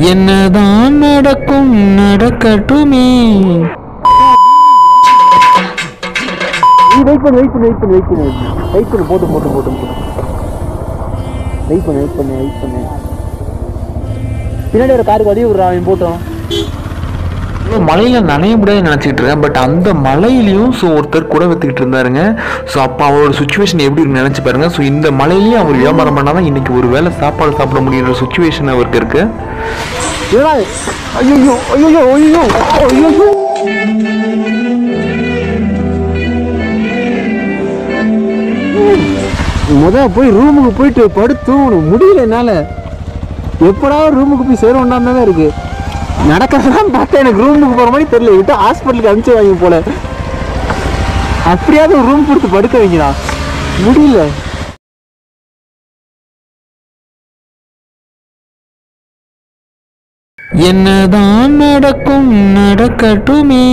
என்னதான் நடக்கும் நடக்கட்டுமே நீ வெயிட் பண்ணு வெயிட் பண்ணு வெயிட் பண்ணு வெயிட் பண்ணு வெயிட் பண்ணு போட்டு போட்டு போட்டு போட்டு வெயிட் பண்ணு வெயிட் பண்ணு வெயிட் பண்ணு பின்னாடி ஒரு காருக்கு வழி விடுறா அவன் போட்டோம் மலையில நனைய முடியாதுன்னு நினச்சிட்டு இருக்கேன் பட் அந்த மலையிலையும் ஸோ ஒருத்தர் கூட வித்துக்கிட்டு இருந்தாருங்க ஸோ அப்போ அவரோட சுச்சுவேஷன் எப்படி இருக்குன்னு நினச்சி பாருங்க ஸோ இந்த மலையிலையும் அவர் வியாபாரம் பண்ணாதான் இன்னைக்கு ஒரு வேளை சாப்பாடு சாப்பிட முடியுற சுச்சுவேஷன் அவருக்கு இருக்கு ஐயோ ஐயோ ஐயோ ஐயோ முத போய் ரூமுக்கு போயிட்டு படுத்து முடியல என்னால எப்படா ரூமுக்கு போய் சேருவோம்னா தான் இருக்கு நடக்கிறதெல்லாம் பார்த்தா எனக்கு ரூமுக்கு போற மாதிரி தெரியல விட்டு ஹாஸ்பிட்டலுக்கு அனுப்பிச்சு வாங்கி போல அப்படியாவது ஒரு ரூம் கொடுத்து படுக்க வைங்களா முடியல என்னதான் நடக்கும் நடக்கட்டுமே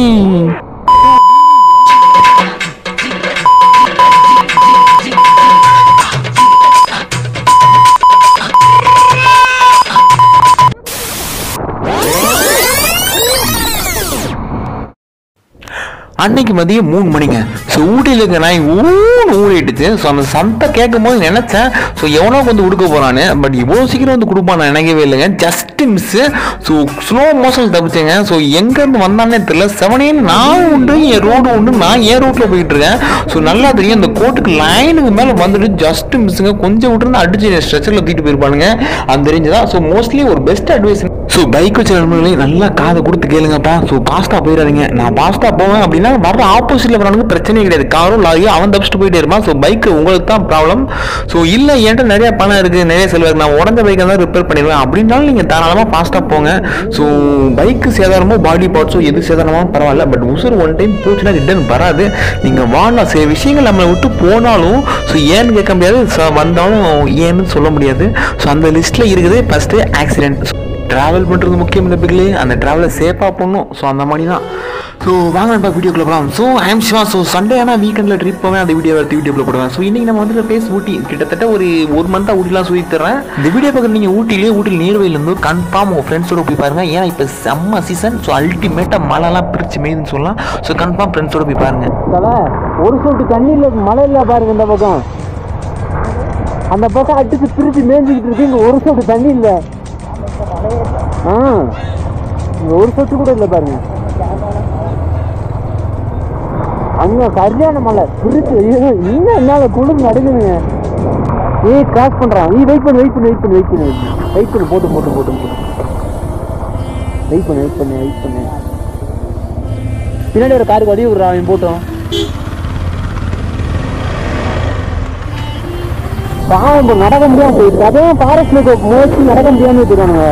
அன்னைக்கு மதியம் மூணு மணிங்க ஸோ ஊட்டியில் இருக்க நாய் ஊன்னு ஊறிட்டுச்சு ஸோ அந்த சந்தை கேட்கும் போது நினச்சேன் ஸோ எவனோ வந்து கொடுக்க போகிறான்னு பட் இவ்வளோ சீக்கிரம் வந்து கொடுப்பான் நான் நினைக்கவே இல்லைங்க just miss so slow motion தப்பிச்சேங்க ஸோ எங்கேருந்து வந்தானே தெரியல செவனேன்னு நான் உண்டு என் ரோடு உண்டு நான் என் ரோட்டில் போயிட்டு இருக்கேன் ஸோ நல்லா தெரியும் இந்த கோட்டுக்கு லைனுக்கு மேலே வந்துட்டு ஜஸ்ட் மிஸ்ஸுங்க கொஞ்சம் விட்டுருந்து அடிச்சு ஸ்ட்ரெச்சரில் தூக்கிட்டு போயிருப்பானுங்க அந்த ரேஞ்சு தான் ஸோ மோஸ்ட்லி ஒரு பெஸ்ட் அட்வைஸ் ஸோ பைக் வச்ச நண்பர்களே நல்லா காதை கொடுத்து கேளுங்கப்பா ஸோ பாஸ்டா போயிடாதீங்க நான் பாஸ்டா போவேன் அப்படின்னா வர ஆப்போசிட்ல வரவனுக்கு பிரச்சனையே கிடையாது காரும் லாரியும் அவன் தப்பிச்சுட்டு போயிட்டே இருப்பான் ஸோ பைக் உங்களுக்கு தான் ப்ராப்ளம் ஸோ இல்லை என்கிட்ட நிறைய பணம் இருக்கு நிறைய செலவு இருக்கு நான் உடஞ்ச பைக்கை தான் ரிப்பேர் பண்ணிடுவேன் அப்படின்னாலும் நீங்கள் தாராளமாக ஃபாஸ்ட்டாக போங்க ஸோ பைக்கு சேதாரமோ பாடி பார்ட்ஸோ எது சேதாரமோ பரவாயில்ல பட் உசுர் ஒன் டைம் போச்சுன்னா ரிட்டர்ன் வராது நீங்கள் வாழலாம் சில விஷயங்கள் நம்மளை விட்டு போனாலும் ஸோ ஏன்னு கேட்க முடியாது so வந்தாலும் ஏன்னு சொல்ல முடியாது ஸோ அந்த லிஸ்ட்டில் இருக்குது ஃபஸ்ட்டு ஆக்சிடென்ட் ட்ராவல் பண்ணுறது முக்கியம் இல்லை பிகிலே அந்த ட்ராவலை சேஃபாக பண்ணணும் ஸோ அந்த மாதிரி தான் ஸோ வாங்க நம்ம வீடியோக்குள்ள போகலாம் so I'm Shiva so Sunday ஆனால் வீக்கெண்டில் ட்ரிப் போவேன் அந்த வீடியோ எடுத்து வீடியோவில் போடுவேன் ஸோ இன்றைக்கி நம்ம வந்து பேஸ் ஊட்டி கிட்டத்தட்ட ஒரு ஒரு மந்த்தாக ஊட்டிலாம் சொல்லி தரேன் இந்த வீடியோ பார்க்குற நீங்கள் ஊட்டிலே ஊட்டியில் நீர்வையிலேருந்து கன்ஃபார்ம் உங்கள் ஃப்ரெண்ட்ஸோட போய் பாருங்க ஏன்னா இப்போ செம்ம சீசன் ஸோ அல்டிமேட்டாக மழைலாம் பிரிச்சு மேய்துன்னு சொல்லலாம் ஸோ கன்ஃபார்ம் ஃப்ரெண்ட்ஸோட போய் பாருங்க தல ஒரு சொட்டு தண்ணி இல்ல மழை இல்ல பாருங்க இந்த பக்கம் அந்த பக்கம் அடிச்சு திருப்பி மேய்ஞ்சிக்கிட்டு இருக்கு இங்க ஒரு சொட்டு தண்ணி இல்ல ஆ இங்க ஒரு சொட்டு கூட இல்ல பாருங்க அங்க சரியான மழை திருச்சி ஐயோ, இன்னும் என்னால குளிர் நடுங்குதுங்க ஏய் கிராஸ் பண்றான் நீ வெயிட் பண்ணு வெயிட் பண்ணு வெயிட் பண்ணு வெயிட் பண்ணு வெயிட் பண்ணு போட்டு போட்டு போட்டு போட்டு வெயிட் பண்ணு வெயிட் பண்ணு வெயிட் பண்ணு பின்னாடி ஒரு காருக்கு வழி விடுறான் அவன் போட்டோம் பாவம் இப்போ நடக்க முடியாம போயிட்டு அதான் ஃபாரஸ்ட்ல மோஸ்ட்லி நடக்க முடியாம வச்சுருக்கானுங்க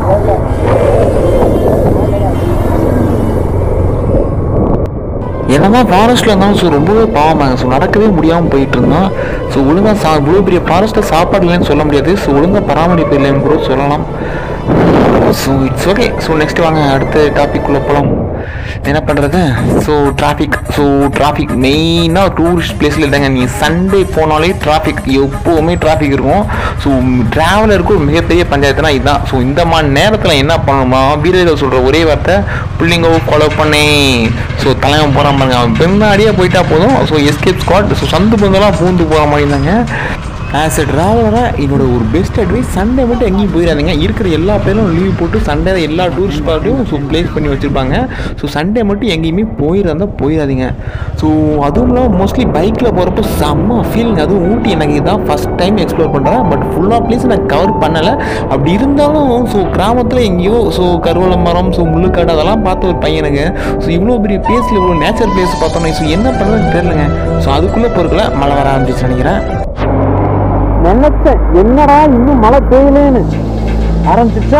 என்னதான் ஃபாரஸ்ட்டில் இருந்தாலும் ஸோ ரொம்பவே பாவமாங்க ஸோ நடக்கவே முடியாமல் போயிட்டு இருந்தோம் ஸோ ஒழுங்காக சா இவ்வளோ பெரிய ஃபாரஸ்ட்டில் சாப்பாடு இல்லைன்னு சொல்ல முடியாது ஸோ ஒழுங்காக பராமரிப்பு இல்லைன்னு கூட சொல்லலாம் so it's okay so next வாங்க அடுத்த டாபிக் உள்ள போகலாம் என்ன பண்ணுறது ஸோ டிராஃபிக் ஸோ டிராஃபிக் மெயினாக டூரிஸ்ட் பிளேஸில் இல்லைங்க நீ சண்டே போனாலே டிராஃபிக் எப்போவுமே டிராஃபிக் இருக்கும் ஸோ ட்ராவலருக்கு ஒரு மிகப்பெரிய பஞ்சாயத்துனா இதுதான் ஸோ இந்த மாதிரி நேரத்தில் என்ன பண்ணணுமா வீரர்கள் சொல்கிற ஒரே வார்த்தை பிள்ளைங்க ஃபாலோ பண்ணே ஸோ தலைவன் போகிறான் பாருங்க அவன் பின்னாடியே போயிட்டா போதும் ஸோ எஸ்கேப் ஸ்குவாட் ஸோ சந்து பந்தெல்லாம் பூந்து போகிற மாதிரி இருந்தாங்க ஆஸ் எ ட்ராவலராக என்னோட ஒரு பெஸ்ட் அட்வைஸ் சண்டே மட்டும் எங்கேயும் போயிடாதீங்க இருக்கிற எல்லா பேரும் லீவ் போட்டு சண்டே எல்லா டூரிஸ்ட் ஸ்பாட்டையும் ஸோ ப்ளேஸ் பண்ணி வச்சுருப்பாங்க ஸோ சண்டே மட்டும் எங்கேயுமே போயிடாந்தா போயிடாதீங்க ஸோ அதுவும் இல்லாமல் மோஸ்ட்லி பைக்கில் போகிறப்போ செம்ம ஃபீலிங் அதுவும் ஊட்டி எனக்கு இதான் ஃபஸ்ட் டைம் எக்ஸ்ப்ளோர் பண்ணுறேன் பட் ஃபுல்லாக பிளேஸ் நான் கவர் பண்ணலை அப்படி இருந்தாலும் ஸோ கிராமத்தில் எங்கேயோ ஸோ கருவள மரம் ஸோ முள்ளுக்காடு அதெல்லாம் பார்த்த ஒரு பையனுக்கு ஸோ இவ்வளோ பெரிய பிளேஸில் இவ்வளோ நேச்சர் பிளேஸ் பார்த்தோன்னே ஸோ என்ன பண்ணுறதுன்னு தெரியலங்க ஸோ அதுக்குள்ளே பொருட்களை மழை வர ஆரம்பிச்சு நினைக்கிறேன் நினைச்சேன் என்னடா இன்னும் மழை பெய்யலேன்னு ஆரம்பிச்சிச்சா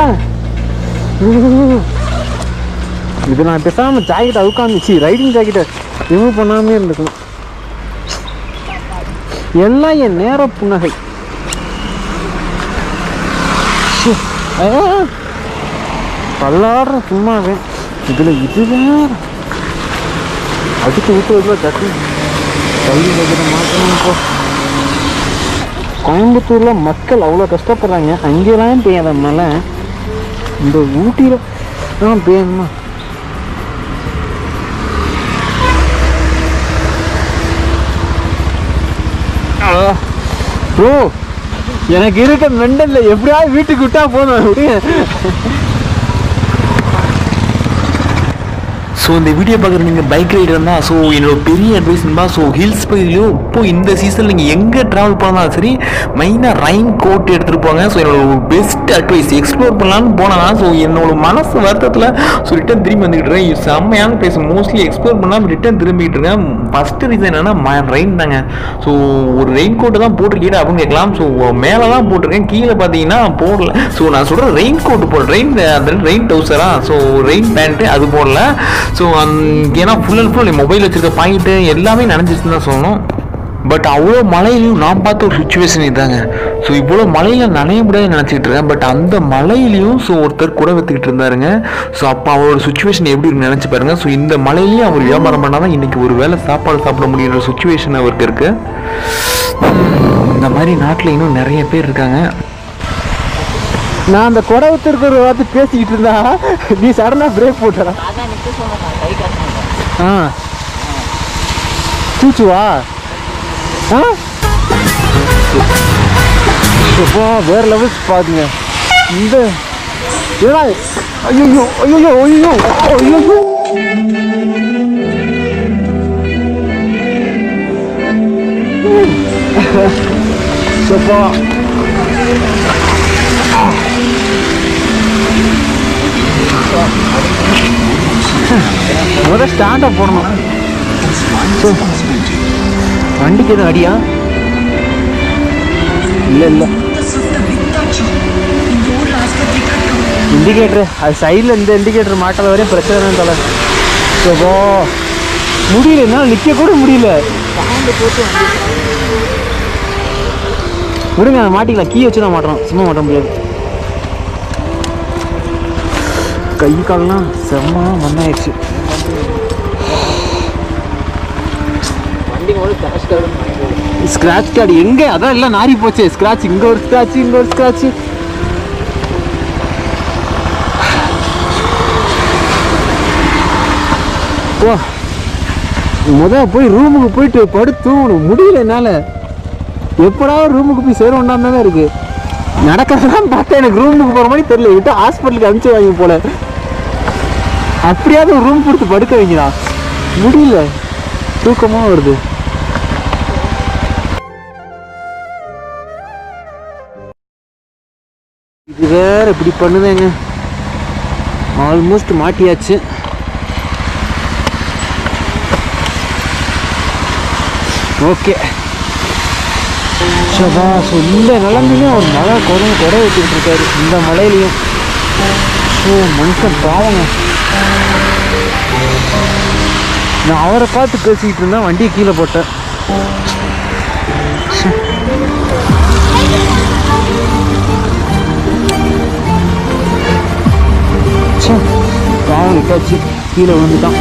இது நான் பேசாம ஜாக்கெட் அவுக்காந்துச்சு ரைடிங் ஜாக்கெட்டை ரிமூவ் பண்ணாமே இருந்துக்கணும் எல்லாம் என் நேர புன்னகை ச்சே, ஆ, பல்லாடுறேன் சும்மாவே இதுல இது வேற அதுக்கு விட்டு விட்டு தட்டி கை வைக்கிற மாற்றணும் போ கோயம்புத்தூர்ல மக்கள் அவ்வளோ கஷ்டப்படுறாங்க அங்கெல்லாம் பெய்யாத மழை இந்த ஊட்டியில் ஆ பேமா ப்ரோ எனக்கு இருக்க மெண்டல்ல எப்படியாவது வீட்டுக்கு விட்டா போதும் விடுங்க ஸோ இந்த வீடியோ பார்க்குற நீங்கள் பைக் ரைடர் தான் ஸோ என்னோட பெரிய அட்வைஸ்ன்பா ஸோ ஹில்ஸ் பகுதியிலையும் இப்போ இந்த சீசனில் நீங்கள் எங்கே ட்ராவல் பண்ணாலும் சரி மெயினாக ரெயின் கோட் எடுத்துகிட்டு போங்க ஸோ என்னோட பெஸ்ட் அட்வைஸ் எக்ஸ்ப்ளோர் பண்ணலான்னு போனேன்னா ஸோ என்னோட மனசு வருத்தத்தில் ஸோ ரிட்டன் திரும்பி வந்துக்கிட்டு இருக்கேன் செம்மையான பிளேஸ் மோஸ்ட்லி எக்ஸ்ப்ளோர் பண்ணாமல் ரிட்டன் திரும்பிக்கிட்டு இருக்கேன் ஃபஸ்ட்டு ரீசன் என்னன்னா ரெயின் தாங்க ஸோ ஒரு ரெயின் கோட்டை தான் போட்டிருக்கீங்க அப்படின்னு கேட்கலாம் ஸோ மேலே தான் போட்டிருக்கேன் கீழே பார்த்தீங்கன்னா போடல ஸோ நான் சொல்கிறேன் ரெயின் கோட் போட ரெயின் அந்த ரெயின் டவுசரா ஸோ ரெயின் பேண்ட்டு அது போடல ஸோ ஏன்னா ஃபுல் அண்ட் ஃபுல் மொபைல் வச்சிருக்க பாயிண்ட்டு எல்லாமே நினைஞ்சிச்சுன்னு தான் சொல்லணும் பட் அவ்வளோ மழையிலையும் நான் பார்த்த ஒரு சுச்சுவேஷன் இதாங்க ஸோ இவ்வளோ மழையில நனைய முடியாது நினச்சிக்கிட்டு இருக்கேன் பட் அந்த மழையிலையும் ஸோ ஒருத்தர் கூட வைத்துக்கிட்டு இருந்தாருங்க ஸோ அப்போ அவரோட சுச்சுவேஷன் எப்படி இருக்குன்னு நினச்சி பாருங்க ஸோ இந்த மழையிலையும் அவர் வியாபாரம் பண்ணால் தான் இன்னைக்கு ஒரு வேளை சாப்பாடு சாப்பிட முடியுற சுச்சுவேஷன் அவருக்கு இருக்கு ஹம், இந்த மாதிரி நாட்டில் இன்னும் நிறைய பேர் இருக்காங்க நான் அந்த கொடை ஒருத்தருக்கு ஒரு வார்த்தை பேசிக்கிட்டு இருந்தா நீ சடனாக பிரேக் போட்டுற ஆ சூச்சுவா ஆ அப்பா வேற லெவல்ஸ் பாருங்க இந்த ஏடா ஐயோ ஐயோ ஐயோ ஐயோ சப்பா முதல்ல ஸ்டாண்டை போடணும் சோ, வண்டிக்கு எதுவும் அடியா இல்லை இல்லை இண்டிகேட்டர் அது சைடில் இந்த இண்டிகேட்டர் மாட்டாத வரையும் பிரச்சனை தான் தலை சோபோ முடியல என்னால் நிற்க கூட முடியல விடுங்க மாட்டிக்கலாம் கீ வச்சு தான் மாட்டோம் சும்மா மாட்ட முடியாது கை காலெல்லாம் செம்ம மண்ணாயிடுச்சு ஸ்கிராட்ச் கார்டு எங்க அதான் எல்லாம் நாரி போச்சு ஸ்கிராட்ச் இங்க ஒரு ஸ்கிராட்ச் இங்க ஒரு ஸ்கிராட்ச் ஓ முத போய் ரூமுக்கு போயிட்டு படுத்து தூங்கணும் முடியல என்னால எப்படா ரூமுக்கு போய் சேரும் தான் இருக்கு நடக்கிறதெல்லாம் பார்த்தா எனக்கு ரூமுக்கு போகிற மாதிரி தெரியல விட்டு ஹாஸ்பிட்டலுக்கு அனுப்பிச்சு வாங்கி போல அப்படியாவது ஒரு ரூம் கொடுத்து படுக்க வைங்களா முடியல தூக்கமாக வருது இது வேற இப்படி பண்ணுதேங்க ஆல்மோஸ்ட் மாட்டியாச்சு ஓகே சபா ஸோ இந்த நிலமையிலையும் ஒரு மழை குறை குறை வச்சுக்கிட்டு இருக்காரு இந்த மழையிலையும் ஸோ மனுஷன் பாவங்க நான் அவரை பார்த்து பேசிக்கிட்டு இருந்தேன் வண்டியை கீழே போட்டேன் ச்சே. ச்சே. பாவம் விட்டாச்சு கீழே விழுந்துட்டான்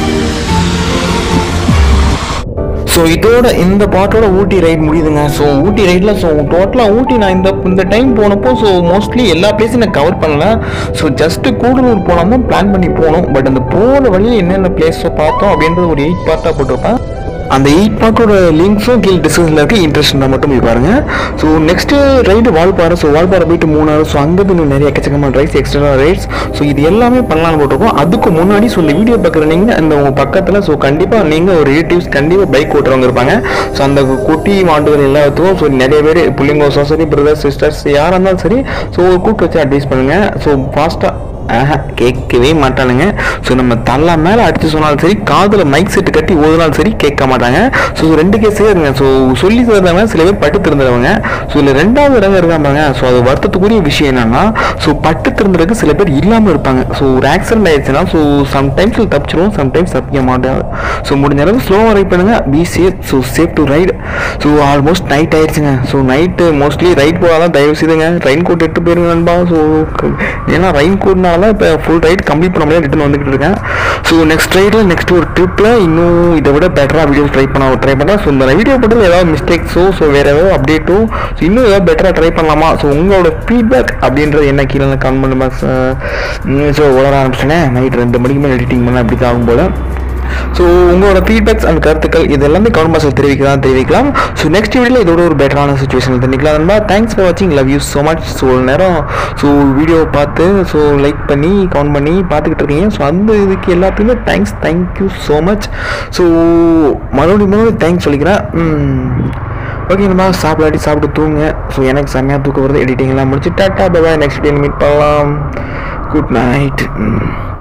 ஸோ இதோட இந்த பாட்டோட ஊட்டி ரைட் முடியுதுங்க ஸோ ஊட்டி ரைடில் ஸோ டோட்டலாக ஊட்டி நான் இந்த இந்த டைம் போனப்போ ஸோ மோஸ்ட்லி எல்லா பிளேஸும் நான் கவர் பண்ணல ஸோ ஜஸ்ட்டு கூடலூர் போனாமல் பிளான் பண்ணி போனோம் பட் அந்த போன வழியில் என்னென்ன பிளேஸை பார்த்தோம் அப்படின்றது ஒரு எயிட் பார்ட்டாக போட்டிருப்பேன் அந்த எயிட் பார்ட்டோட லிங்க்ஸும் கீழ் டிஸ்கிரிப்ஷனில் இருக்குது இன்ட்ரெஸ்ட் மட்டும் போய் பாருங்க so next ride Valparai so Valparai போயிட்டு மூணாறு ஸோ அங்கே இன்னும் நிறைய எக்கச்சக்கமான ரைட்ஸ் எக்ஸ்ட்ரா ரைட்ஸ் ஸோ இது எல்லாமே பண்ணலாம்னு போட்டிருக்கோம் அதுக்கு முன்னாடி ஸோ இந்த வீடியோ பார்க்குற நீங்கள் அந்த உங்கள் பக்கத்தில் ஸோ கண்டிப்பாக நீங்கள் ஒரு ரிலேட்டிவ்ஸ் கண்டிப்பாக பைக் ஓட்டுறவங்க இருப்பாங்க ஸோ அந்த குட்டி மாண்டுகள் எல்லாத்துக்கும் ஸோ நிறைய பேர் பிள்ளைங்க சரி பிரதர்ஸ் சிஸ்டர்ஸ் யாராக இருந்தாலும் சரி ஸோ கூப்பிட்டு வச்சு அட்வைஸ் பண்ணுங்கள் ஸோ ஃபாஸ்ட்டாக ஆஹா கேட்கவே மாட்டானுங்க ஸோ நம்ம தள்ள மேலே அடித்து சொன்னாலும் சரி காதில் மைக் செட்டு கட்டி ஓதுனாலும் சரி கேட்க மாட்டாங்க ஸோ ரெண்டு கேஸே இருங்க ஸோ சொல்லி தருந்தவங்க சில பேர் பட்டு திருந்துறவங்க ஸோ இதில் ரெண்டாவது இடங்க இருக்காங்க ஸோ அது வருத்தத்துக்குரிய விஷயம் என்னன்னா ஸோ பட்டு திருந்துறதுக்கு சில பேர் இல்லாமல் இருப்பாங்க ஸோ ஒரு ஆக்சிடென்ட் ஆயிடுச்சுன்னா ஸோ சம்டைம்ஸ் தப்பிச்சிருவோம் சம்டைம்ஸ் தப்பிக்க மாட்டாங்க ஸோ முடிஞ்ச அளவு ஸ்லோவாக ரைட் பண்ணுங்க be safe so safe to ride so almost night ஆயிடுச்சுங்க ஸோ நைட்டு மோஸ்ட்லி ரைட் போகாதான் தயவு செய்துங்க ரெயின் கோட் எடுத்து போயிருங்க நண்பா ஸோ ஏன்னா ரெயின் கோட் நான் அதனால இப்போ ஃபுல் ரைட் கம்ப்ளீட் பண்ண முடியாது ரிட்டன் வந்துக்கிட்டு இருக்கேன் ஸோ நெக்ஸ்ட் ரைடில் நெக்ஸ்ட் ஒரு ட்ரிப்பில் இன்னும் இதை விட பெட்டராக வீடியோஸ் ட்ரை பண்ண ட்ரை பண்ணுறேன் ஸோ இந்த வீடியோ போட்டதில் ஏதாவது மிஸ்டேக்ஸோ ஸோ வேறு ஏதாவது அப்டேட்டோ ஸோ இன்னும் ஏதாவது பெட்டராக ட்ரை பண்ணலாமா ஸோ உங்களோட ஃபீட்பேக் அப்படின்றது என்ன கீழே கமெண்ட் பண்ணுமா ஸோ வளர ஆரம்பிச்சினேன் நைட் ரெண்டு மணிக்கு மேலே எடிட்டிங் பண்ண அப்படி தான் ஆகும் போல் ஸோ உங்களோட ஃபீட்பேக்ஸ் அண்ட் கருத்துக்கள் இது எல்லாமே கமெண்ட் பாக்ஸில் தெரிவிக்கலாம் தெரிவிக்கலாம் ஸோ நெக்ஸ்ட் வீடியோவில் இதோட ஒரு பெட்டரான சுச்சுவேஷன் தெரிவிக்கலாம் நண்பா தேங்க்ஸ் ஃபார் வாட்சிங் love you so much so நேரம் ஸோ வீடியோ பார்த்து ஸோ லைக் பண்ணி கமெண்ட் பண்ணி பார்த்துக்கிட்டு இருக்கீங்க ஸோ அந்த இதுக்கு எல்லாத்துக்குமே thanks thank you so much so மறுபடியும் மறுபடியும் தேங்க்ஸ் சொல்லிக்கிறேன் ஓகே நம்ம சாப்பிடாட்டி சாப்பிட்டு தூங்க ஸோ எனக்கு செம்மையாக தூக்கம் வருது எடிட்டிங் எல்லாம் முடிச்சு tata bye next video meet பண்ணலாம் குட் நைட்